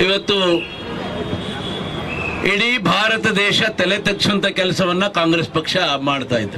ಇವತ್ತು ಇಡೀ ಭಾರತ ದೇಶ ತಲೆ ತಗ್ಸುವಂತ ಕೆಲಸವನ್ನ ಕಾಂಗ್ರೆಸ್ ಪಕ್ಷ ಮಾಡ್ತಾ ಇದೆ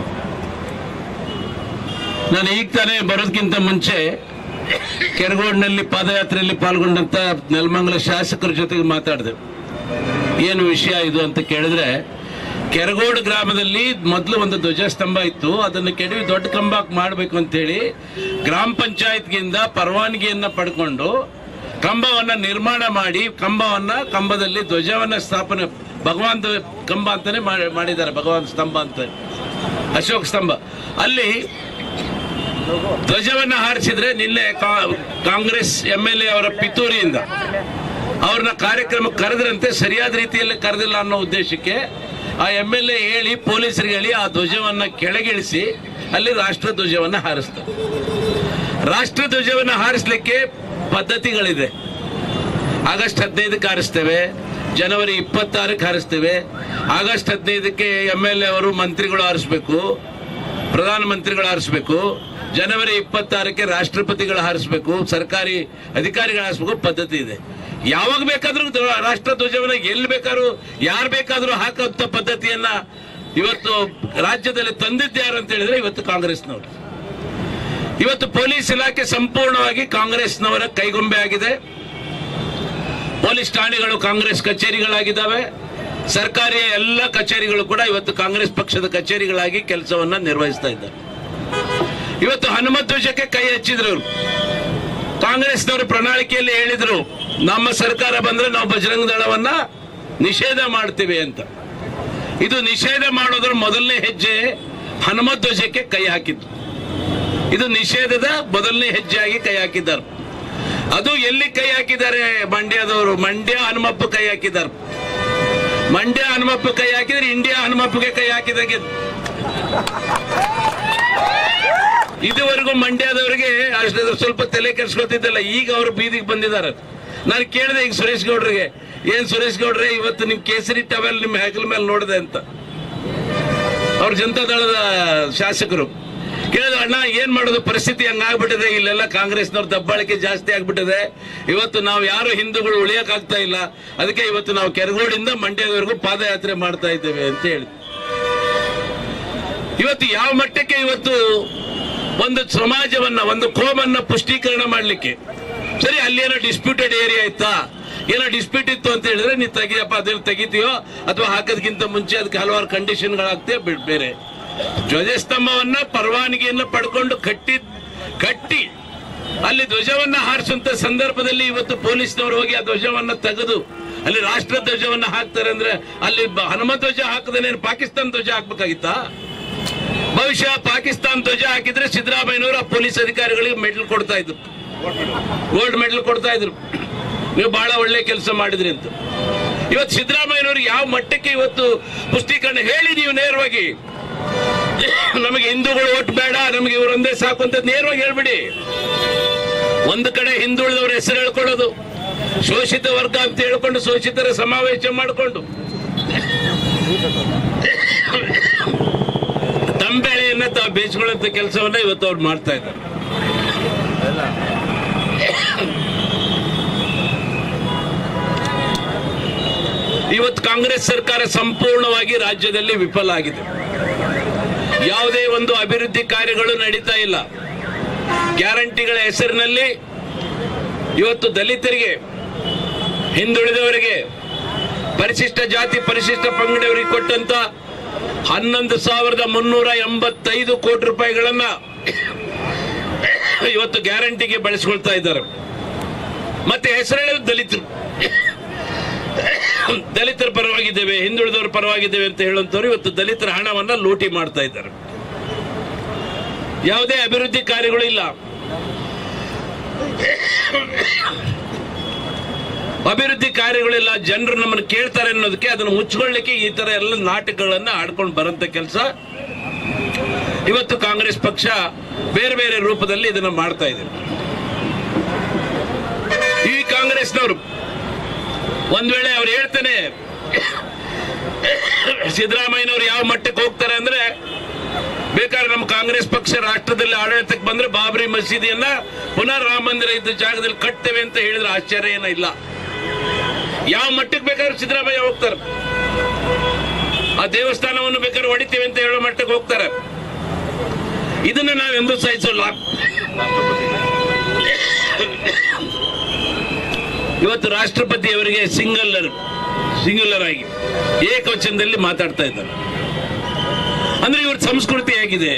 ನಾನು ಈಗ ತಾನೇ ಬರೋದಕ್ಕಿಂತ ಮುಂಚೆ ಕೆರಗೋಡಿನಲ್ಲಿ ಪಾದಯಾತ್ರೆಯಲ್ಲಿ ಪಾಲ್ಗೊಂಡಂತ ನೆಲಮಂಗಲ ಶಾಸಕರ ಜೊತೆಗೆ ಮಾತಾಡಿದೆ ಏನು ವಿಷಯ ಇದು ಅಂತ ಕೇಳಿದ್ರೆ ಕೆರಗೋಡು ಗ್ರಾಮದಲ್ಲಿ ಮೊದಲು ಒಂದು ಧ್ವಜಸ್ತಂಭ ಇತ್ತು ಅದನ್ನು ಕೆಡವಿ ದೊಡ್ಡ ಕಂಬ ಮಾಡಬೇಕು ಅಂತೇಳಿ ಗ್ರಾಮ ಪಂಚಾಯತ್ಗಿಂದ ಪರವಾನಗಿಯನ್ನ ಪಡ್ಕೊಂಡು ಕಂಬವನ್ನ ನಿರ್ಮಾಣ ಮಾಡಿ ಕಂಬವನ್ನ ಕಂಬದಲ್ಲಿ ಧ್ವಜವನ್ನ ಸ್ಥಾಪನೆ ಭಗವಾನ್ ಧ್ವ- ಕಂಬ ಅಂತಾನೆ ಮಾಡಿ- ಮಾಡಿದ್ದಾರೆ ಭಗವಾನ್ ಸ್ತಂಭ ಅಂತ ಅಶೋಕ್ ಸ್ತಂಭ ಅಲ್ಲಿ ಧ್ವಜವನ್ನ ಹಾರಿಸಿದ್ರೆ ನಿನ್ನೆ ಕಾ- ಕಾಂಗ್ರೆಸ್ ಎಂ ಎಲ್ ಎ ಅವರ ಪಿತೂರಿಯಿಂದ ಅವ್ರನ್ನ ಕಾರ್ಯಕ್ರಮಕ್ಕೆ ಕರೆದ್ರಂತೆ ಸರಿಯಾದ ರೀತಿಯಲ್ಲಿ ಕರೆದಿಲ್ಲ ಅನ್ನೋ ಉದ್ದೇಶಕ್ಕೆ ಆ ಎಂ ಎಲ್ ಎ ಹೇಳಿ ಪೊಲೀಸರಿಗೆ ಹೇಳಿ ಆ ಧ್ವಜವನ್ನ ಕೆಳಗಿಳಿಸಿ ಅಲ್ಲಿ ರಾಷ್ಟ್ರ ಧ್ವಜವನ್ನ ಹಾರಿಸ್ತಾರೆ ರಾಷ್ಟ್ರ ಧ್ವಜವನ್ನ ಹಾರಿಸ್ಲಿಕ್ಕೆ ಪದ್ಧತಿಗಳಿದೆ ಆಗಸ್ಟ್ ಹದಿನೈದಕ್ಕೆ ಹಾರಿಸ್ತೇವೆ ಜನವರಿ ಇಪ್ಪತ್ತಾರಕ್ಕೆ ಹಾರಿಸ್ತೇವೆ ಆಗಸ್ಟ್ ಹದಿನೈದಕ್ಕೆ ಎಂ ಎಲ್ ಎ ಅವರು ಮಂತ್ರಿಗಳು ಹಾರಿಸ್ಬೇಕು ಪ್ರಧಾನಮಂತ್ರಿಗಳು ಹಾರಿಸ್ಬೇಕು ಜನವರಿ ಇಪ್ಪತ್ತಾರಕ್ಕೆ ರಾಷ್ಟ್ರಪತಿಗಳು ಹಾರಿಸ್ಬೇಕು ಸರ್ಕಾರಿ ಅಧಿಕಾರಿಗಳು ಹಾರಿಸ್ಬೇಕು ಪದ್ಧತಿ ಇದೆ ಯಾವಾಗ ಬೇಕಾದ್ರೂ ಧ್ವ- ರಾಷ್ಟ್ರ ಧ್ವಜವನ್ನ ಎಲ್ಲಿ ಬೇಕಾದ್ರೂ ಯಾರು ಬೇಕಾದ್ರೂ ಹಾಕುವಂತ ಪದ್ಧತಿಯನ್ನ ಇವತ್ತು ರಾಜ್ಯದಲ್ಲಿ ತಂದಿದ್ದ್ಯಾರು ಅಂತ ಹೇಳಿದ್ರೆ ಇವತ್ತು ಕಾಂಗ್ರೆಸ್ನವರು ಇವತ್ತು ಪೊಲೀಸ್ ಇಲಾಖೆ ಸಂಪೂರ್ಣವಾಗಿ ಕಾಂಗ್ರೆಸ್ನವರ ಕೈಗೊಂಬೆ ಆಗಿದೆ ಪೊಲೀಸ್ ಠಾಣೆಗಳು ಕಾಂಗ್ರೆಸ್ ಕಚೇರಿಗಳಾಗಿದ್ದಾವೆ ಸರ್ಕಾರಿ ಎಲ್ಲ ಕಚೇರಿಗಳು ಕೂಡ ಇವತ್ತು ಕಾಂಗ್ರೆಸ್ ಪಕ್ಷದ ಕಚೇರಿಗಳಾಗಿ ಕೆಲಸವನ್ನ ನಿರ್ವಹಿಸ್ತಾ ಇದ್ದಾರೆ ಇವತ್ತು ಹನುಮತ್ ಧ್ವಜಕ್ಕೆ ಕೈ ಹಚ್ಚಿದ್ರು ಅವ್ರು. ಕಾಂಗ್ರೆಸ್ನವರು ಪ್ರಣಾಳಿಕೆಯಲ್ಲಿ ಹೇಳಿದ್ರು ನಮ್ಮ ಸರ್ಕಾರ ಬಂದ್ರೆ ನಾವು ಬಜರಂಗ ದಳವನ್ನ ನಿಷೇಧ ಮಾಡ್ತೀವಿ ಅಂತ ಇದು ನಿಷೇಧ ಮಾಡೋದ್ರ ಮೊದಲನೇ ಹೆಜ್ಜೆ ಹನುಮತ್ ಧ್ವಜಕ್ಕೆ ಕೈ ಹಾಕಿದ್ದು ಇದು ನಿಷೇಧದ ಮೊದಲನೇ ಹೆಜ್ಜೆಯಾಗಿ ಕೈ ಹಾಕಿದ್ದಾರೆ ಅದು ಎಲ್ಲಿ ಕೈ ಹಾಕಿದ್ದಾರೆ ಮಂಡ್ಯದವರು ಮಂಡ್ಯ ಹನುಮಪ್ಪ ಕೈ ಹಾಕಿದ್ದಾರೆ ಮಂಡ್ಯ ಹನುಮಪ್ಪ ಕೈ ಹಾಕಿದ್ರೆ ಇಂಡಿಯಾ ಹನುಮಪ್ಪಗೆ ಕೈ ಹಾಕಿದಾಗೆ ಇದುವರೆಗೂ ಮಂಡ್ಯದವರಿಗೆ ಅಷ್ಟು ಸ್ವಲ್ಪ ತಲೆ ಕೆಡ್ಸ್ಕೊತಿದ್ದಲ್ಲ ಈಗ ಅವರು ಬೀದಿಗೆ ಬಂದಿದ್ದಾರೆ ನಾನು ಕೇಳಿದೆ ಈಗ ಸುರೇಶ್ ಗೌಡ್ರಿಗೆ ಏನ್ ಸುರೇಶ್ ಗೌಡ್ರೆ ಇವತ್ತು ನಿಮ್ ಕೇಸರಿ ಟವೆಲ್ ನಿಮ್ ಹೆಗಲ ಮೇಲೆ ನೋಡಿದೆ ಅಂತ ಅವ್ರ ಜನತಾ ದಳದ ಶಾಸಕರು ಕೇಳಿದ ಅಣ್ಣ ಏನ್ ಮಾಡೋದು ಪರಿಸ್ಥಿತಿ ಹಂಗಾಗ್ಬಿಟ್ಟಿದೆ ಇಲ್ಲೆಲ್ಲ ಕಾಂಗ್ರೆಸ್ನವ್ರ ದಬ್ಬಾಳಿಕೆ ಜಾಸ್ತಿ ಆಗ್ಬಿಟ್ಟಿದೆ ಇವತ್ತು ನಾವು ಯಾರು ಹಿಂದೂಗಳು ಉಳಿಯಕ್ ಆಗ್ತಾ ಇಲ್ಲ ಅದಕ್ಕೆ ಇವತ್ತು ನಾವು ಕೆರಗೋಡಿಂದ ಮಂಡ್ಯದವರೆಗೂ ಪಾದಯಾತ್ರೆ ಮಾಡ್ತಾ ಇದ್ದೇವೆ ಅಂತ ಹೇಳಿ ಇವತ್ತು ಯಾವ ಮಟ್ಟಕ್ಕೆ ಇವತ್ತು ಒಂದು ಸಮಾಜವನ್ನ ಒಂದು ಕೋಮನ್ನ ಪುಷ್ಟೀಕರಣ ಮಾಡ್ಲಿಕ್ಕೆ ಸರಿ ಅಲ್ಲಿ ಏನೋ ಡಿಸ್ಪ್ಯೂಟೆಡ್ ಏರಿಯಾ ಇತ್ತಾ ಏನೋ ಡಿಸ್ಪ್ಯೂಟ್ ಇತ್ತು ಅಂತ ಹೇಳಿದ್ರೆ ನೀವು ತೆಗಿಯಪ್ಪ ಅದನ್ನ ತೆಗಿತೀಯೋ ಅಥವಾ ಹಾಕೋದಕ್ಕಿಂತ ಮುಂಚೆ ಅದಕ್ಕೆ ಹಲವಾರು ಕಂಡೀಷನ್ಗಳಾಗ್ತೇ ಬಿಡ್ ಬೇರೆ ಧ್ವಜಸ್ತಂಭವನ್ನ ಪರವಾನಗಿಯನ್ನ ಪಡ್ಕೊಂಡು ಕಟ್ಟಿ ಕಟ್ಟಿ ಅಲ್ಲಿ ಧ್ವಜವನ್ನ ಹಾರಿಸುವಂತ ಸಂದರ್ಭದಲ್ಲಿ ಇವತ್ತು ಪೊಲೀಸ್ನವರು ಹೋಗಿ ಆ ಧ್ವಜವನ್ನ ತೆಗೆದು ಅಲ್ಲಿ ರಾಷ್ಟ್ರ ಧ್ವಜವನ್ನ ಹಾಕ್ತಾರೆ ಅಂದ್ರೆ ಅಲ್ಲಿ ಬ- ಹನುಮ ಧ್ವಜ ಹಾಕದೇನೆ ಪಾಕಿಸ್ತಾನ ಧ್ವಜ ಹಾಕ್ಬೇಕಾಗಿತ್ತಾ ಬಹುಶಃ ಪಾಕಿಸ್ತಾನ ಧ್ವಜ ಹಾಕಿದ್ರೆ ಸಿದ್ದರಾಮಯ್ಯನವರು ಆ ಪೊಲೀಸ್ ಅಧಿಕಾರಿಗಳಿಗೆ ಮೆಡಲ್ ಕೊಡ್ತಾ ಇದ್ರು ಗೋಲ್ಡ್ ಮೆಡಲ್ ಕೊಡ್ತಾ ಇದ್ರು ನೀವು ಬಹಳ ಒಳ್ಳೆ ಕೆಲಸ ಮಾಡಿದ್ರಿ ಅಂತ ಇವತ್ತು ಸಿದ್ದರಾಮಯ್ಯನವರು ಯಾವ ಮಟ್ಟಕ್ಕೆ ಇವತ್ತು ಪುಷ್ಟೀಕರಣ ಹೇಳಿ ನೀವು ನೇರವಾಗಿ ನಮಗೆ ಹಿಂದೂಗಳು ಓಟ್ ಬೇಡ ನಮಗೆ ಇವರೊಂದೇ ಸಾಕು ಅಂತ ನೇರವಾಗಿ ಹೇಳ್ಬಿಡಿ ಒಂದು ಕಡೆ ಹಿಂದುಳಿದವರ ಹೆಸರು ಹೇಳ್ಕೊಳ್ಳೋದು ಶೋಷಿತ ವರ್ಗ ಅಂತ ಹೇಳ್ಕೊಂಡು ಶೋಷಿತರ ಸಮಾವೇಶ ಮಾಡಿಕೊಂಡು ತಂಬೆಳೆಯನ್ನ ತಾವು ಬೇಯಿಸ್ಕೊಳ್ಳುವಂತ ಕೆಲಸವನ್ನ ಇವತ್ತು ಅವ್ರು ಮಾಡ್ತಾ ಇದ್ದಾರೆ ಇವತ್ತು ಕಾಂಗ್ರೆಸ್ ಸರ್ಕಾರ ಸಂಪೂರ್ಣವಾಗಿ ರಾಜ್ಯದಲ್ಲಿ ವಿಫಲ ಆಗಿದೆ ಯಾವುದೇ ಒಂದು ಅಭಿವೃದ್ಧಿ ಕಾರ್ಯಗಳು ನಡೀತಾ ಇಲ್ಲ ಗ್ಯಾರಂಟಿಗಳ ಹೆಸರಿನಲ್ಲಿ ಇವತ್ತು ದಲಿತರಿಗೆ ಹಿಂದುಳಿದವರಿಗೆ ಪರಿಶಿಷ್ಟ ಜಾತಿ ಪರಿಶಿಷ್ಟ ಪಂಗಡವರಿಗೆ ಕೊಟ್ಟಂತ ಹನ್ನೊಂದು ಸಾವಿರದ ಮುನ್ನೂರ ಎಂಬತ್ತೈದು ಕೋಟಿ ರೂಪಾಯಿಗಳನ್ನ ಇವತ್ತು ಗ್ಯಾರಂಟಿಗೆ ಬಳಸ್ಕೊಳ್ತಾ ಇದ್ದಾರೆ ಮತ್ತೆ ಹೆಸರೇಳೋದು ದಲಿತರು ದಲಿತರ ಪರವಾಗಿದ್ದೇವೆ ಹಿಂದುಳಿದವರ ಪರವಾಗಿದ್ದೇವೆ ಅಂತ ಹೇಳುವಂತವ್ರು ಇವತ್ತು ದಲಿತರ ಹಣವನ್ನ ಲೂಟಿ ಮಾಡ್ತಾ ಇದ್ದಾರೆ ಯಾವುದೇ ಅಭಿವೃದ್ಧಿ ಕಾರ್ಯಗಳು ಇಲ್ಲ ಅಭಿವೃದ್ಧಿ ಕಾರ್ಯಗಳಿಲ್ಲ ಜನರು ನಮ್ಮನ್ನು ಕೇಳ್ತಾರೆ ಅನ್ನೋದಕ್ಕೆ ಅದನ್ನು ಮುಚ್ಕೊಳ್ಳಿಕ್ಕೆ ಈ ತರ ಎಲ್ಲ ನಾಟಕಗಳನ್ನ ಆಡ್ಕೊಂಡು ಬರಂತ ಕೆಲಸ ಇವತ್ತು ಕಾಂಗ್ರೆಸ್ ಪಕ್ಷ ಬೇರೆ ಬೇರೆ ರೂಪದಲ್ಲಿ ಇದನ್ನ ಮಾಡ್ತಾ ಇದೆ ಈ ಕಾಂಗ್ರೆಸ್ನವರು ಒಂದ್ ವೇಳೆ ಅವ್ರು ಹೇಳ್ತಾನೆ ಸಿದ್ದರಾಮಯ್ಯನವರು ಯಾವ ಮಟ್ಟಕ್ಕೆ ಹೋಗ್ತಾರೆ ಅಂದ್ರೆ ಬೇಕಾದ್ರೆ ನಮ್ಮ ಕಾಂಗ್ರೆಸ್ ಪಕ್ಷ ರಾಷ್ಟ್ರದಲ್ಲಿ ಆಡಳಿತಕ್ಕೆ ಬಂದ್ರೆ ಬಾಬರಿ ಮಸೀದಿಯನ್ನ ಪುನಃ ರಾಮ ಮಂದಿರ ಇದ್ದ ಜಾಗದಲ್ಲಿ ಕಟ್ತೇವೆ ಅಂತ ಹೇಳಿದ್ರೆ ಆಶ್ಚರ್ಯ ಏನ ಇಲ್ಲ ಯಾವ ಮಟ್ಟಕ್ಕೆ ಬೇಕಾದ್ರೂ ಸಿದ್ದರಾಮಯ್ಯ ಹೋಗ್ತಾರೆ ಆ ದೇವಸ್ಥಾನವನ್ನು ಬೇಕಾದ್ರೆ ಹೊಡಿತೀವಿ ಅಂತ ಹೇಳೋ ಮಟ್ಟಕ್ಕೆ ಹೋಗ್ತಾರೆ ಇದನ್ನ ನಾವೆಂದೂ ಸಹಿಸಲ್ಲ ಇವತ್ತು ರಾಷ್ಟ್ರಪತಿ ಅವರಿಗೆ ಸಿಂಗಲ್ಲರ್ ಸಿಂಗುಲರ್ ಆಗಿ ಏಕವಚನದಲ್ಲಿ ಮಾತಾಡ್ತಾ ಇದ್ದಾರೆ ಅಂದ್ರೆ ಇವ್ರ ಸಂಸ್ಕೃತಿ ಹೇಗಿದೆ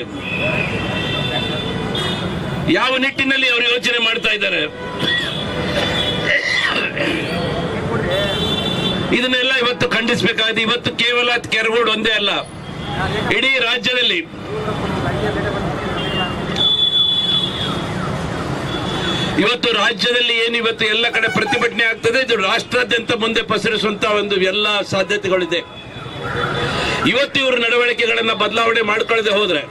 ಯಾವ ನಿಟ್ಟಿನಲ್ಲಿ ಅವರು ಯೋಚನೆ ಮಾಡ್ತಾ ಇದ್ದಾರೆ ಇದನ್ನೆಲ್ಲ ಇವತ್ತು ಖಂಡಿಸಬೇಕಾಗಿದೆ ಇವತ್ತು ಕೇವಲ ಕೆರಗೋಡು ಒಂದೇ ಅಲ್ಲ ಇಡೀ ರಾಜ್ಯದಲ್ಲಿ ಇವತ್ತು ರಾಜ್ಯದಲ್ಲಿ ಏನು ಇವತ್ತು ಎಲ್ಲ ಕಡೆ ಪ್ರತಿಭಟನೆ ಆಗ್ತದೆ ಇದು ರಾಷ್ಟ್ರಾದ್ಯಂತ ಮುಂದೆ ಪಸರಿಸುವಂತ ಒಂದು ಎಲ್ಲ ಸಾಧ್ಯತೆಗಳಿದೆ ಇವತ್ತು ಇವರು ನಡವಳಿಕೆಗಳನ್ನ ಬದಲಾವಣೆ ಮಾಡ್ಕೊಳ್ಳದೆ ಹೋದ್ರೆ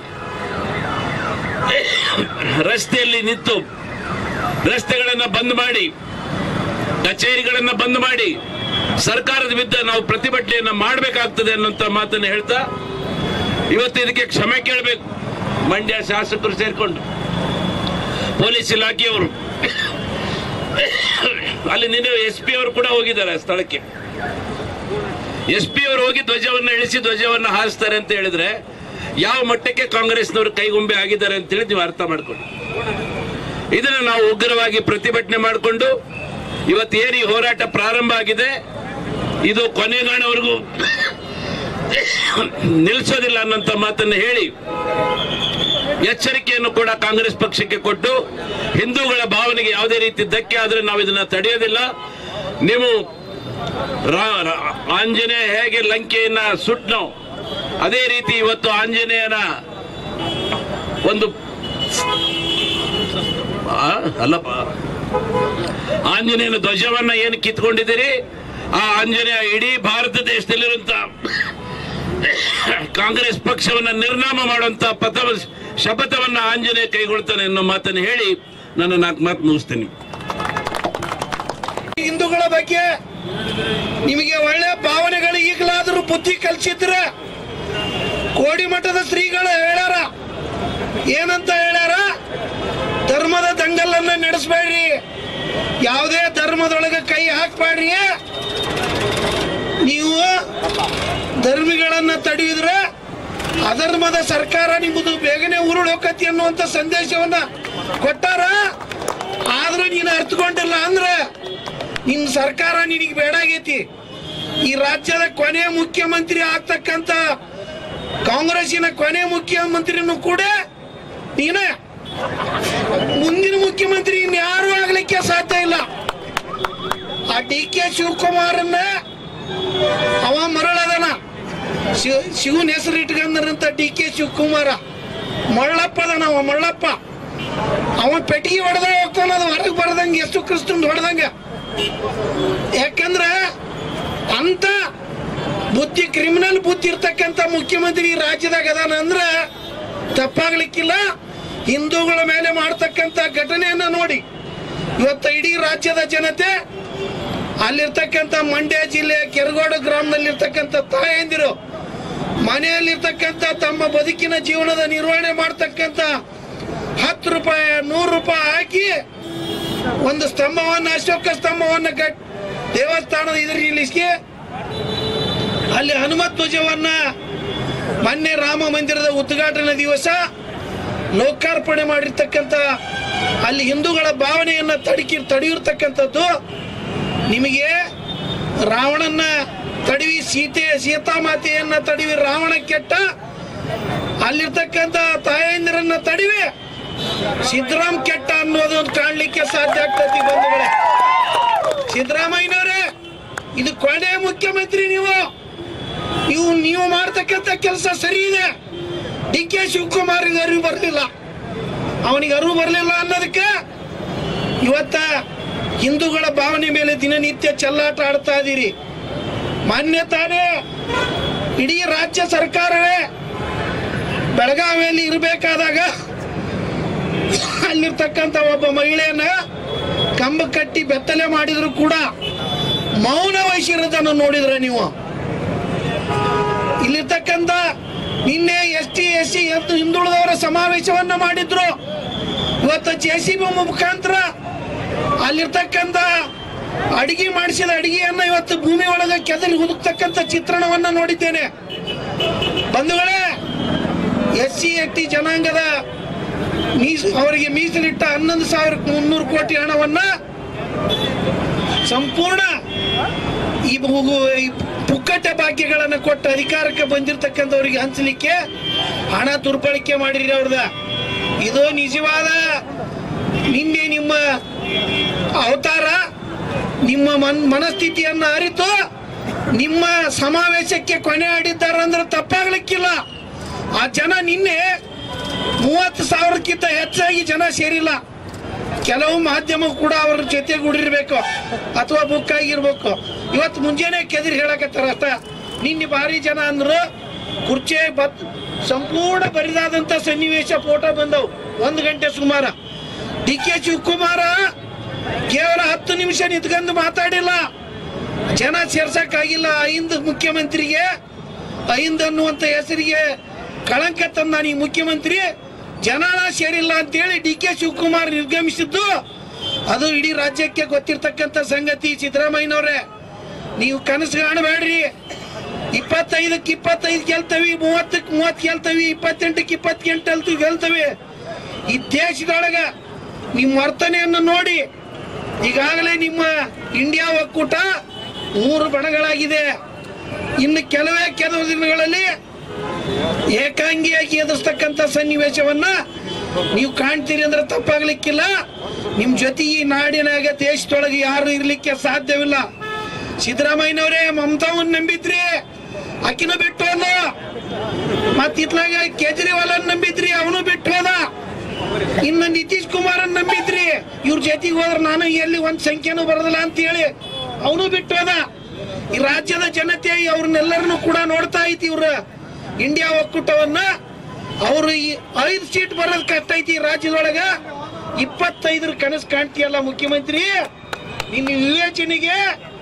ರಸ್ತೆಯಲ್ಲಿ ನಿಂತು ರಸ್ತೆಗಳನ್ನ ಬಂದ್ ಮಾಡಿ ಕಚೇರಿಗಳನ್ನ ಬಂದ್ ಮಾಡಿ ಸರ್ಕಾರದ ವಿರುದ್ಧ ನಾವು ಪ್ರತಿಭಟನೆಯನ್ನ ಮಾಡಬೇಕಾಗ್ತದೆ ಅನ್ನೋಂಥ ಮಾತನ್ನು ಹೇಳ್ತಾ ಇವತ್ತು ಇದಕ್ಕೆ ಕ್ಷಮೆ ಕೇಳಬೇಕು ಮಂಡ್ಯ ಶಾಸಕರು ಸೇರ್ಕೊಂಡು ಪೊಲೀಸ್ ಇಲಾಖೆಯವರು ಅಲ್ಲಿ ನಿನ್ನೆ ಎಸ್ ಪಿ ಅವರು ಕೂಡ ಹೋಗಿದ್ದಾರೆ ಆ ಸ್ಥಳಕ್ಕೆ ಎಸ್ ಪಿ ಅವರು ಹೋಗಿ ಧ್ವಜವನ್ನ ಇಳಿಸಿ ಧ್ವಜವನ್ನ ಹಾರಿಸ್ತಾರೆ ಅಂತ ಹೇಳಿದ್ರೆ ಯಾವ ಮಟ್ಟಕ್ಕೆ ಕಾಂಗ್ರೆಸ್ನವರು ಕೈಗೊಂಬೆ ಆಗಿದ್ದಾರೆ ಅಂತ ಹೇಳಿ ನೀವು ಅರ್ಥ ಮಾಡ್ಕೊಳ್ಳಿ ಇದನ್ನ ನಾವು ಉಗ್ರವಾಗಿ ಪ್ರತಿಭಟನೆ ಮಾಡಿಕೊಂಡು ಇವತ್ತು ಏನು ಈ ಹೋರಾಟ ಪ್ರಾರಂಭ ಆಗಿದೆ ಇದು ಕೊನೆಗಾಣವರೆಗೂ ನಿಲ್ಲಿಸೋದಿಲ್ಲ ಅನ್ನೋಂಥ ಮಾತನ್ನು ಹೇಳಿ ಎಚ್ಚರಿಕೆಯನ್ನು ಕೂಡ ಕಾಂಗ್ರೆಸ್ ಪಕ್ಷಕ್ಕೆ ಕೊಟ್ಟು ಹಿಂದೂಗಳ ಭಾವನೆಗೆ ಯಾವುದೇ ರೀತಿ ಧಕ್ಕೆ ಆದ್ರೆ ನಾವು ಇದನ್ನ ತಡೆಯೋದಿಲ್ಲ ನೀವು ರಾ- ರಾ- ಆಂಜನೇಯ ಹೇಗೆ ಲಂಕೆಯನ್ನ ಸುಟ್ನೋ ಅದೇ ರೀತಿ ಇವತ್ತು ಆಂಜನೇಯನ ಒಂದು ಆ, ಅಲ್ಲಪ್ಪ ಆಂಜನೇಯನ ಧ್ವಜವನ್ನ ಏನು ಕಿತ್ಕೊಂಡಿದ್ದೀರಿ ಆ ಆಂಜನೇಯ ಇಡೀ ಭಾರತ ದೇಶದಲ್ಲಿರುವಂತ ಕಾಂಗ್ರೆಸ್ ಪಕ್ಷವನ್ನ ನಿರ್ನಾಮ ಮಾಡುವಂತ ಪಥ ಶಪಥವನ್ನ ಆಂಜನೇಯ ಕೈಗೊಳ್ತಾನೆ ಅನ್ನೋ ಮಾತನ್ನು ಹೇಳಿ ನನ್ನ ನಾಲ್ಕು ಮಾತು ಮುಗಿಸ್ತೀನಿ ಹಿಂದೂಗಳ ಬಗ್ಗೆ ನಿಮಗೆ ಒಳ್ಳೆ ಭಾವನೆಗಳು ಈಗಲಾದರೂ ಬುದ್ಧಿ ಕಲ್ಸಿದ್ರೆ ಕೋಡಿ ಮಠದ ಶ್ರೀಗಳು ಹೇಳ್ಯಾರ ಏನಂತ ಹೇಳ್ಯಾರ ಧರ್ಮದ ದಂಗಲನ್ನ ನಡೆಸಬೇಡ್ರಿ ಯಾವುದೇ ಧರ್ಮದೊಳಗೆ ಕೈ ಹಾಕ್ಬೇಡ್ರಿ ನೀವು ಧರ್ಮಿಗಳನ್ನ ತಡೆಯಿದ್ರೆ ಅಧರ್ಮದ ಸರ್ಕಾರ ನಿಮ್ಮದು ಬೇಗನೆ ಉರುಳು ಹೋಗತಿ ಅನ್ನುವಂಥ ಸಂದೇಶವನ್ನ ಕೊಟ್ಟಾರ ಆದ್ರೂ ನೀನು ಅರ್ಥಕೊಂಡಿಲ್ಲ ಅಂದ್ರೆ ನಿನ್ನ ಸರ್ಕಾರ ನಿನಗೆ ಬೇಡಾಗೈತಿ ಈ ರಾಜ್ಯದ ಕೊನೆ ಮುಖ್ಯಮಂತ್ರಿ ಆಗ್ತಕ್ಕಂಥ ಕಾಂಗ್ರೆಸ್ಸಿನ ಕೊನೆ ಮುಖ್ಯಮಂತ್ರಿನೂ ಕೂಡ ನೀನೇ ಮುಂದಿನ ಮುಖ್ಯಮಂತ್ರಿ ಇನ್ಯಾರು ಆಗ್ಲಿಕ್ಕೆ ಸಾಧ್ಯ ಇಲ್ಲ ಆ ಡಿ ಕೆ ಶಿವಕುಮಾರನ್ನ ಅವ ಮರಳದನ ಶಿವ ಶಿವನ ಹೆಸರು ಇಟ್ಕೊಂಡಂತ ಡಿ ಕೆ ಶಿವಕುಮಾರ ಮಳ್ಳಪ್ಪ ಅದಾನ ಅವ ಮಳ್ಳಪ್ಪ ಅವ ಪೆಟ್ಟಿಗೆ ಹೊಡೆದ ಹೋಗ್ತಾನ ಅದು ಹೊರಗೆ ಬರದಂಗೆ ಎಷ್ಟು ಕ್ರಿಸ್ತನ್ ಹೊಡೆದಂಗ ಯಾಕಂದ್ರೆ ಅಂತ ಬುದ್ಧಿ ಕ್ರಿಮಿನಲ್ ಬುದ್ಧಿ ಇರ್ತಕ್ಕಂಥ ಮುಖ್ಯಮಂತ್ರಿ ಈ ರಾಜ್ಯದಾಗ ಅದಾನ ಅಂದ್ರೆ ತಪ್ಪಾಗ್ಲಿಕ್ಕಿಲ್ಲ ಹಿಂದೂಗಳ ಮೇಲೆ ಮಾಡ್ತಕ್ಕಂಥ ಘಟನೆಯನ್ನ ನೋಡಿ ಇವತ್ತು ಇಡೀ ರಾಜ್ಯದ ಜನತೆ ಅಲ್ಲಿರ್ತಕ್ಕಂಥ ಮಂಡ್ಯ ಜಿಲ್ಲೆ ಕೆರಗೋಡು ಗ್ರಾಮದಲ್ಲಿರ್ತಕ್ಕಂಥ ತಾಯಂದಿರು ಮನೆಯಲ್ಲಿರ್ತಕ್ಕಂಥ ತಮ್ಮ ಬದುಕಿನ ಜೀವನದ ನಿರ್ವಹಣೆ ಮಾಡ್ತಕ್ಕಂಥ ಹತ್ತು ರೂಪಾಯಿ ನೂರು ರೂಪಾಯಿ ಹಾಕಿ ಒಂದು ಸ್ತಂಭವನ್ನ ಅಶೋಕ ಸ್ತಂಭವನ್ನ ಕಟ್ ದೇವಸ್ಥಾನದ ಇದ್ರ ನಿಲ್ಲಿಸಿ ಅಲ್ಲಿ ಹನುಮತ್ ಧ್ವಜವನ್ನ ಮೊನ್ನೆ ರಾಮ ಮಂದಿರದ ಉದ್ಘಾಟನಾ ದಿವಸ ಲೋಕಾರ್ಪಣೆ ಮಾಡಿರ್ತಕ್ಕಂಥ ಅಲ್ಲಿ ಹಿಂದೂಗಳ ಭಾವನೆಯನ್ನ ತಡಕಿ ತಡೆಯಿರ್ತಕ್ಕಂಥದ್ದು ನಿಮಗೆ ರಾವಣನ್ನ ತಡವಿ ಸೀತೆ ಸೀತಾಮಾತೆಯನ್ನ ತಡವಿ ರಾವಣ ಕೆಟ್ಟ ಅಲ್ಲಿರ್ತಕ್ಕಂಥ ತಾಯಂದಿರನ್ನ ತಡಿವಿ ಸಿದ್ದರಾಮ್ ಕೆಟ್ಟ ಅನ್ನೋದು ಕಾಣ್ಲಿಕ್ಕೆ ಸಾಧ್ಯ ಆಗ್ತತಿ ಬಂಧುಗಳೇ ಸಿದ್ದರಾಮಯ್ಯನವರೇ ಇದು ಕೊನೆ ಮುಖ್ಯಮಂತ್ರಿ ನೀವು ನೀವು ನೀವು ಮಾಡ್ತಕ್ಕಂಥ ಕೆಲಸ ಸರಿ ಇದೆ ಡಿ ಕೆ ಶಿವಕುಮಾರ್ಗೆ ಅರಿವು ಬರಲಿಲ್ಲ ಅವನಿಗೆ ಅರಿವು ಬರಲಿಲ್ಲ ಅನ್ನೋದಕ್ಕೆ ಇವತ್ತ ಹಿಂದೂಗಳ ಭಾವನೆ ಮೇಲೆ ದಿನನಿತ್ಯ ಚೆಲ್ಲಾಟ ಆಡ್ತಾ ಇದ್ದೀರಿ ಮಾನ್ಯ ತಾನೇ ಇಡೀ ರಾಜ್ಯ ಸರ್ಕಾರವೇ ಬೆಳಗಾವಿಯಲ್ಲಿ ಇರಬೇಕಾದಾಗ ಅಲ್ಲಿರ್ತಕ್ಕಂಥ ಒಬ್ಬ ಮಹಿಳೆಯನ್ನ ಕಂಬ ಕಟ್ಟಿ ಬೆತ್ತಲೆ ಮಾಡಿದ್ರು ಕೂಡ ಮೌನ ವಹಿಸಿರೋದನ್ನು ನೋಡಿದ್ರೆ ನೀವು ಇಲ್ಲಿರ್ತಕ್ಕಂಥ ನಿನ್ನೆ ಎಸ್ ಟಿ ಎಸ್ ಸಿ ಹಿಂದುಳಿದವರ ಸಮಾವೇಶವನ್ನ ಮಾಡಿದ್ರು ಇವತ್ತು ಜೆ ಸಿ ಬಿ ಮುಖಾಂತರ ಅಲ್ಲಿರ್ತಕ್ಕಂಥ ಅಡಿಗೆ ಮಾಡಿಸಿದ ಅಡಿಗೆಯನ್ನ ಇವತ್ತು ಭೂಮಿ ಒಳಗೆ ಕೆದರಿ ಹುಡುಕ್ತಕ್ಕಂಥ ಚಿತ್ರಣವನ್ನ ನೋಡಿದ್ದೇನೆ ಬಂಧುಗಳೇ ಎಸ್ ಸಿ ಎಸ್ ಟಿ ಜನಾಂಗದ ಮೀಸ್ ಅವರಿಗೆ ಮೀಸಲಿಟ್ಟ ಹನ್ನೊಂದು ಸಾವಿರ ಮುನ್ನೂರು ಕೋಟಿ ಹಣವನ್ನ ಸಂಪೂರ್ಣ ಈ ಭೂ- ಈ ಪುಕ್ಕಟ್ಟೆ ಭಾಗ್ಯಗಳನ್ನು ಕೊಟ್ಟು ಅಧಿಕಾರಕ್ಕೆ ಬಂದಿರತಕ್ಕಂಥವ್ರಿಗೆ ಹಂಚಲಿಕ್ಕೆ ಹಣ ದುರ್ಬಳಕೆ ಮಾಡಿರಿ ಅವ್ರದ ಇದು ನಿಜವಾದ ನಿನ್ನೆ ನಿಮ್ಮ ಅವತಾರ ನಿಮ್ಮ ಮನ್ ಮನಸ್ಥಿತಿಯನ್ನ ಅರಿತು ನಿಮ್ಮ ಸಮಾವೇಶಕ್ಕೆ ಕೊನೆ ಆಡಿದ್ದಾರೆ ಅಂದ್ರೆ ತಪ್ಪಾಗ್ಲಿಕ್ಕಿಲ್ಲ ಆ ಜನ ನಿನ್ನೆ ಮೂವತ್ತು ಸಾವಿರಕ್ಕಿಂತ ಹೆಚ್ಚಾಗಿ ಜನ ಸೇರಿಲ್ಲ ಕೆಲವು ಮಾಧ್ಯಮ ಕೂಡ ಅವ್ರ ಜೊತೆಗೂಡಿರ್ಬೇಕು ಅಥವಾ ಬುಕ್ ಆಗಿರ್ಬೇಕು ಇವತ್ತು ಮುಂಜಾನೆ ಕೆದರಿ ಹೇಳಕತ್ತಾರ ಅಷ್ಟ ನಿನ್ನೆ ಭಾರಿ ಜನ ಅಂದ್ರು ಕುರ್ಚಿ ಬತ್ ಸಂಪೂರ್ಣ ಬರಿದಾದಂತ ಸನ್ನಿವೇಶ ಫೋಟೋ ಬಂದವು ಒಂದು ಗಂಟೆ ಸುಮಾರ ಡಿ ಕೆ ಶಿವಕುಮಾರ ಕೇವಲ ಹತ್ತು ನಿಮಿಷ ನಿಂತ್ಕೊಂಡು ಮಾತಾಡಿಲ್ಲ ಜನ ಸೇರ್ಸಕ್ಕಾಗಿಲ್ಲ ಐಂದ್ ಮುಖ್ಯಮಂತ್ರಿಗೆ ಐಂದ್ ಅನ್ನುವಂತ ಹೆಸರಿಗೆ ಕಳಂಕ ತಂದ ಈ ಮುಖ್ಯಮಂತ್ರಿ ಜನನ ಸೇರಿಲ್ಲ ಅಂತೇಳಿ ಡಿ ಕೆ ಶಿವಕುಮಾರ್ ನಿರ್ಗಮಿಸಿದ್ದು ಅದು ಇಡೀ ರಾಜ್ಯಕ್ಕೆ ಗೊತ್ತಿರ್ತಕ್ಕಂಥ ಸಂಗತಿ ಸಿದ್ದರಾಮಯ್ಯನವ್ರೆ ನೀವು ಕನಸು ಕಾಣಬೇಡ್ರಿ ಇಪ್ಪತ್ತೈದಕ್ಕೆ ಇಪ್ಪತ್ತೈದು ಗೆಲ್ತವಿ ಮೂವತ್ತಕ್ಕೆ ಮೂವತ್ತು ಗೆಲ್ತವಿ ಇಪ್ಪತ್ತೆಂಟಕ್ಕೆ ಇಪ್ಪತ್ತೆಂಟು ಗೆಲ್ತೀವಿ ಗೆಲ್ತವಿ ಈ ದೇಶದೊಳಗ ನಿಮ್ಮ ವರ್ತನೆಯನ್ನು ನೋಡಿ ಈಗಾಗಲೇ ನಿಮ್ಮ ಇಂಡಿಯಾ ಒಕ್ಕೂಟ ಮೂರು ಬಣಗಳಾಗಿದೆ ಇನ್ನು ಕೆಲವೇ ಕೆಲವು ದಿನಗಳಲ್ಲಿ ಏಕಾಂಗಿಯಾಗಿ ಎದುರಿಸ್ತಕ್ಕಂಥ ಸನ್ನಿವೇಶವನ್ನ ನೀವು ಕಾಣ್ತೀರಿ ಅಂದ್ರೆ ತಪ್ಪಾಗ್ಲಿಕ್ಕಿಲ್ಲ ನಿಮ್ ಜೊತೆ ಈ ನಾಡಿನಾಗ ದೇಶದೊಳಗೆ ಯಾರು ಇರ್ಲಿಕ್ಕೆ ಸಾಧ್ಯವಿಲ್ಲ ಸಿದ್ದರಾಮಯ್ಯನವರೇ ಮಮತಾವನ್ನ ನಂಬಿದ್ರಿ ಅಕ್ಕಿನೂ ಬಿಟ್ಟು ಹೋದ ಮತ್ ಇತ್ಲಾಗ ಕೇಜ್ರಿವಾಲ್ ನಂಬಿದ್ರಿ ಅವನು ಬಿಟ್ಟು ಹೋದ ಇನ್ನು ನಿತೀಶ್ ಕುಮಾರ್ ನಂಬಿದ್ರಿ ಇವ್ರ ಜೊತೆಗೆ ಹೋದ್ರೆ ನಾನು ಎಲ್ಲಿ ಒಂದ್ ಸಂಖ್ಯೆನೂ ಬರೋದಿಲ್ಲ ಅಂತ ಹೇಳಿ ಅವನು ಬಿಟ್ಟು ಹೋದ ಈ ರಾಜ್ಯದ ಜನತೆ ಅವ್ರನ್ನೆಲ್ಲರನ್ನು ಕೂಡ ನೋಡ್ತಾ ಐತಿ ಇವ್ರ ಇಂಡಿಯಾ ಒಕ್ಕೂಟವನ್ನ ಅವರು ಈ ಐದು ಸೀಟ್ ಬರೋದ್ ಕಷ್ಟ ಐತಿ ಈ ರಾಜ್ಯದೊಳಗ ಇಪ್ಪತ್ತೈದರ ಕನಸು ಕಾಣ್ತೀಯಲ್ಲ ಮುಖ್ಯಮಂತ್ರಿ ನಿನ್ನ ವಿವೇಚನೆಗೆ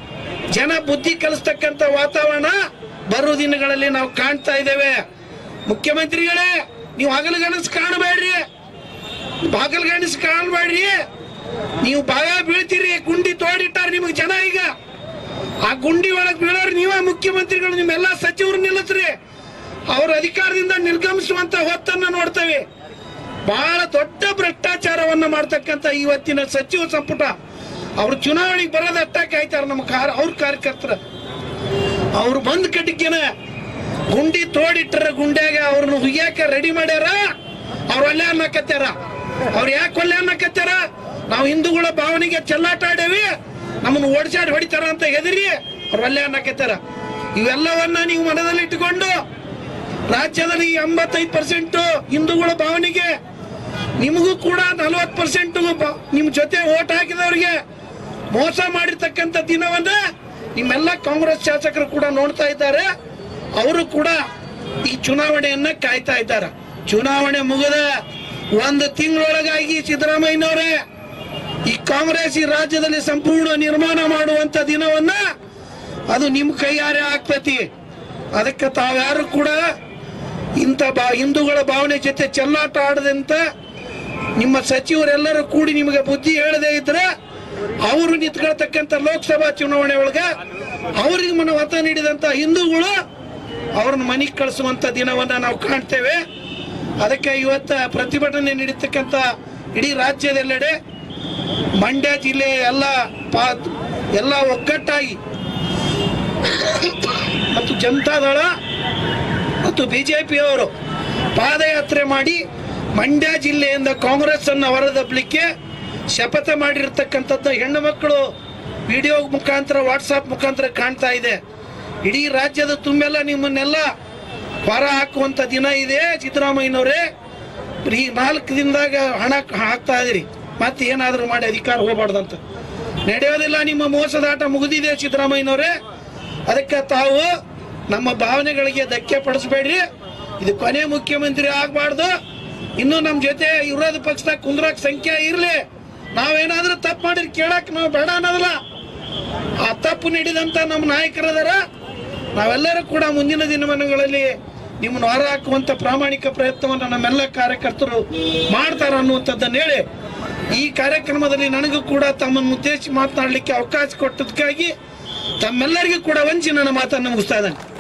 ಜನ ಬುದ್ಧಿ ಕಲಿಸ್ತಕ್ಕಂಥ ವಾತಾವರಣ ಬರೋ ದಿನಗಳಲ್ಲಿ ನಾವು ಕಾಣ್ತಾ ಇದ್ದೇವೆ ಮುಖ್ಯಮಂತ್ರಿಗಳೇ ನೀವು ಹಗಲುಗನಸು ಕಾಣಬೇಡ್ರಿ ಬಾಗಲ್ಗಣಿಸ್ ಕಾಣಬೇಡ್ರಿ ನೀವು ಭಾಗ ಬೀಳ್ತೀರಿ ಗುಂಡಿ ತೋಡಿಟ್ಟಾರ ನಿಮಗೆ ಜನ ಈಗ ಆ ಗುಂಡಿ ಒಳಗ್ ಬೀಳೋರು ನೀವೇ ಮುಖ್ಯಮಂತ್ರಿಗಳು ನಿಮ್ಮೆಲ್ಲ ಸಚಿವರು ನಿಲ್ಲಿಸ್ರಿ ಅವ್ರ ಅಧಿಕಾರದಿಂದ ನಿರ್ಗಮಿಸುವಂತ ಹೊತ್ತನ್ನ ನೋಡ್ತೇವೆ ಬಹಳ ದೊಡ್ಡ ಭ್ರಷ್ಟಾಚಾರವನ್ನ ಮಾಡ್ತಕ್ಕಂಥ ಇವತ್ತಿನ ಸಚಿವ ಸಂಪುಟ ಅವ್ರು ಚುನಾವಣೆಗೆ ಬರೋದು ಅಟ್ಟಕ್ಕೆ ಆಯ್ತಾರ ನಮ್ಮ ಕಾರ್ ಅವ್ರ ಕಾರ್ಯಕರ್ತರ ಅವ್ರು ಬಂದ್ ಕಟ್ಟಿಗೆನ ಗುಂಡಿ ತೋಡಿಟ್ಟರ ಗುಂಡ್ಯಾಗ ಅವ್ರನ್ನ ಹುಯ್ಯಾಕ ರೆಡಿ ಮಾಡ್ಯಾರ ಅವ್ರ ಅಲ್ಲೇ ಅನ್ನಕತ್ಯಾರ ಅವ್ರು ಯಾಕೆ ಒಲ್ಲೆ ಅನ್ನಕತ್ಯಾರ ನಾವು ಹಿಂದೂಗಳ ಭಾವನೆಗೆ ಚೆಲ್ಲಾಟ ಆಡೇವಿ ನಮ್ಮನ್ನ ಓಡಿಸಾಡಿ ಹೊಡಿತಾರ ಅಂತ ಹೆದರಿ ಅವ್ರು ಅಲ್ಲೇ ಅನ್ನಕತ್ಯಾರ ಇವೆಲ್ಲವನ್ನ ನೀವು ಮನದಲ್ಲಿ ಇಟ್ಟುಕೊಂಡು ರಾಜ್ಯದಲ್ಲಿ ಎಂಬತ್ತೈದು ಪರ್ಸೆಂಟ್ ಹಿಂದೂಗಳ ಭಾವನೆಗೆ ನಿಮಗೂ ಕೂಡ ನಲವತ್ತು ಪರ್ಸೆಂಟ್ ನಿಮ್ ಜೊತೆ ಓಟ್ ಹಾಕಿದವರಿಗೆ ಮೋಸ ಮಾಡಿರ್ತಕ್ಕಂಥ ದಿನವನ್ನ ನಿಮ್ಮೆಲ್ಲ ಕಾಂಗ್ರೆಸ್ ಶಾಸಕರು ಕೂಡ ನೋಡ್ತಾ ಇದ್ದಾರೆ ಅವರು ಕೂಡ ಈ ಚುನಾವಣೆಯನ್ನ ಕಾಯ್ತಾ ಇದ್ದಾರೆ ಚುನಾವಣೆ ಮುಗಿದ ಒಂದು ತಿಂಗಳೊಳಗಾಗಿ ಸಿದ್ದರಾಮಯ್ಯನವರೇ ಈ ಕಾಂಗ್ರೆಸ್ ಈ ರಾಜ್ಯದಲ್ಲಿ ಸಂಪೂರ್ಣ ನಿರ್ಮಾಣ ಮಾಡುವಂತ ದಿನವನ್ನ ಅದು ನಿಮ್ ಕೈಯಾರೆ ಆಗ್ತತಿ ಅದಕ್ಕೆ ತಾವ್ಯಾರು ಕೂಡ ಇಂಥ ಬಾ ಹಿಂದೂಗಳ ಭಾವನೆ ಜೊತೆ ಚೆಲ್ಲಾಟ ಆಡದಂತ ನಿಮ್ಮ ಸಚಿವರೆಲ್ಲರೂ ಕೂಡಿ ನಿಮಗೆ ಬುದ್ಧಿ ಹೇಳದೇ ಇದ್ರೆ ಅವರು ನಿಂತ್ಕೊಳ್ತಕ್ಕಂಥ ಲೋಕಸಭಾ ಚುನಾವಣೆ ಒಳಗ ಅವ್ರಿಗೆ ಮನ ಮತ ನೀಡಿದಂತ ಹಿಂದೂಗಳು ಅವ್ರನ್ನ ಮನೆಗೆ ಕಳಿಸುವಂತ ದಿನವನ್ನ ನಾವು ಕಾಣ್ತೇವೆ ಅದಕ್ಕೆ ಇವತ್ತ ಪ್ರತಿಭಟನೆ ನಡೀತಕ್ಕಂಥ ಇಡೀ ರಾಜ್ಯದೆಲ್ಲೆಡೆ ಮಂಡ್ಯ ಜಿಲ್ಲೆ ಎಲ್ಲ ಪಾ ಎಲ್ಲ ಒಗ್ಗಟ್ಟಾಗಿ ಮತ್ತು ಜನತಾದಳ ಮತ್ತು ಬಿಜೆಪಿಯವರು ಪಾದಯಾತ್ರೆ ಮಾಡಿ ಮಂಡ್ಯ ಜಿಲ್ಲೆಯಿಂದ ಕಾಂಗ್ರೆಸ್ ಅನ್ನು ಹೊರದಬ್ಬಲಿಕ್ಕೆ ಶಪಥ ಮಾಡಿರ್ತಕ್ಕಂಥದ್ದು ಹೆಣ್ಣು ಮಕ್ಕಳು ವಿಡಿಯೋ ಮುಖಾಂತರ ವಾಟ್ಸಾಪ್ ಮುಖಾಂತರ ಕಾಣ್ತಾ ಇದೆ ಇಡೀ ರಾಜ್ಯದ ತುಂಬೆಲ್ಲ ನಿಮ್ಮನ್ನೆಲ್ಲ ಹೊರ ಹಾಕುವಂತ ದಿನ ಇದೆ ಸಿದ್ದರಾಮಯ್ಯನವರೇ ಈ ನಾಲ್ಕು ದಿನದಾಗ ಹಣ ಹಾಕ್ತಾ ಇದ್ರಿ ಮತ್ತೆ ಏನಾದರೂ ಮಾಡಿ ಅಧಿಕಾರ ಹೋಗ್ಬಾರ್ದಂತ ನಡೆಯೋದಿಲ್ಲ ನಿಮ್ಮ ಮೋಸದಾಟ ಮುಗಿದಿದೆ ಸಿದ್ದರಾಮಯ್ಯನವರೇ ಅದಕ್ಕೆ ತಾವು ನಮ್ಮ ಭಾವನೆಗಳಿಗೆ ಧಕ್ಕೆ ಪಡಿಸ್ಬೇಡ್ರಿ ಇದು ಕೊನೆ ಮುಖ್ಯಮಂತ್ರಿ ಆಗ್ಬಾರ್ದು ಇನ್ನು ನಮ್ಮ ಜೊತೆ ವಿರೋಧ ಪಕ್ಷದಾಗ ಕುಂದ್ರಕ್ ಸಂಖ್ಯೆ ಇರ್ಲಿ ನಾವೇನಾದ್ರೂ ತಪ್ಪು ಮಾಡಿದ್ರೆ ಕೇಳಕ್ ನಾವು ಬೇಡ ಅನ್ನೋದಿಲ್ಲ ಆ ತಪ್ಪು ನೀಡಿದಂತ ನಮ್ಮ ನಾಯಕರದಾರ ನಾವೆಲ್ಲರೂ ಕೂಡ ಮುಂದಿನ ದಿನಮಾನಗಳಲ್ಲಿ ನಿಮ್ಮನ್ನು ಹೊರ ಹಾಕುವಂತ ಪ್ರಾಮಾಣಿಕ ಪ್ರಯತ್ನವನ್ನು ನಮ್ಮೆಲ್ಲ ಕಾರ್ಯಕರ್ತರು ಮಾಡ್ತಾರ ಅನ್ನುವಂಥದ್ದನ್ನು ಹೇಳಿ ಈ ಕಾರ್ಯಕ್ರಮದಲ್ಲಿ ನನಗೂ ಕೂಡ ತಮ್ಮನ್ನು ಉದ್ದೇಶಿಸಿ ಮಾತನಾಡಲಿಕ್ಕೆ ಅವಕಾಶ ಕೊಟ್ಟದಕ್ಕಾಗಿ ತಮ್ಮೆಲ್ಲರಿಗೂ ಕೂಡ ವಂಚಿ ನನ್ನ ಮಾತನ್ನು ಮುಗಿಸ್ತಾ ಇದ್ದಾನೆ